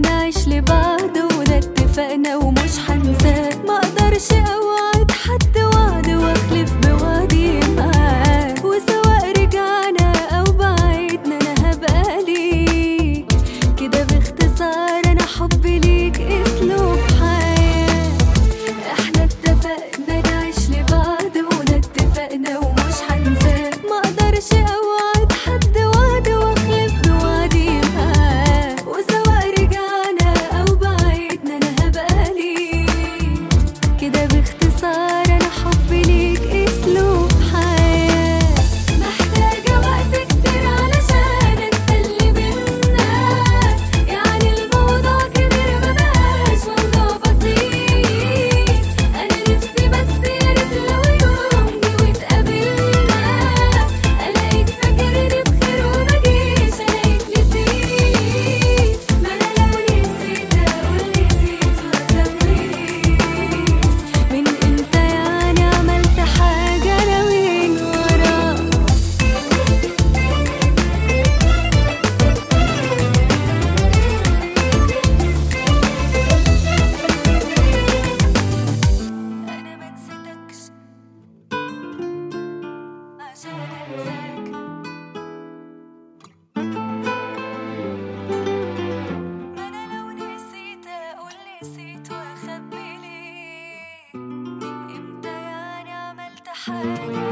نعيش لبعض وده اتفقنا ومش هنساه ما اقدرش اوعد حد وعد واخلف بوعدي معاه وسواء رجعنا او بعدنا انا هبقى ليك كده باختصار انا حبي ليك اسلوب حياه احنا اتفقنا نعيش لبعض وده اتفقنا ومش هنساه ما اقدرش اوعد حد وعد واخلف بوعدي معاه وسواء رجعنا او بعدنا انا هبقى ليك كده باختصار انا حبي ليك اسلوب حياه محتاجه وقت كتير علشان اتسلي منك يعني الموضوع كبير ما بقاش موضوع بسيط انا نفسي بس يا ريت لو يوم جه واتقابلنا الاقيك فاكرني بخير وما جيش الاقيك نسيت ما انا لو نسيت اقول نسيت واخبيك من امتى يعني عملت حاجه ناويين وراك انا ما نسيتكش عشان انساك ما انا لو نسيت اقول نسيت واخبي ليه من امتى يعني عملت حاجه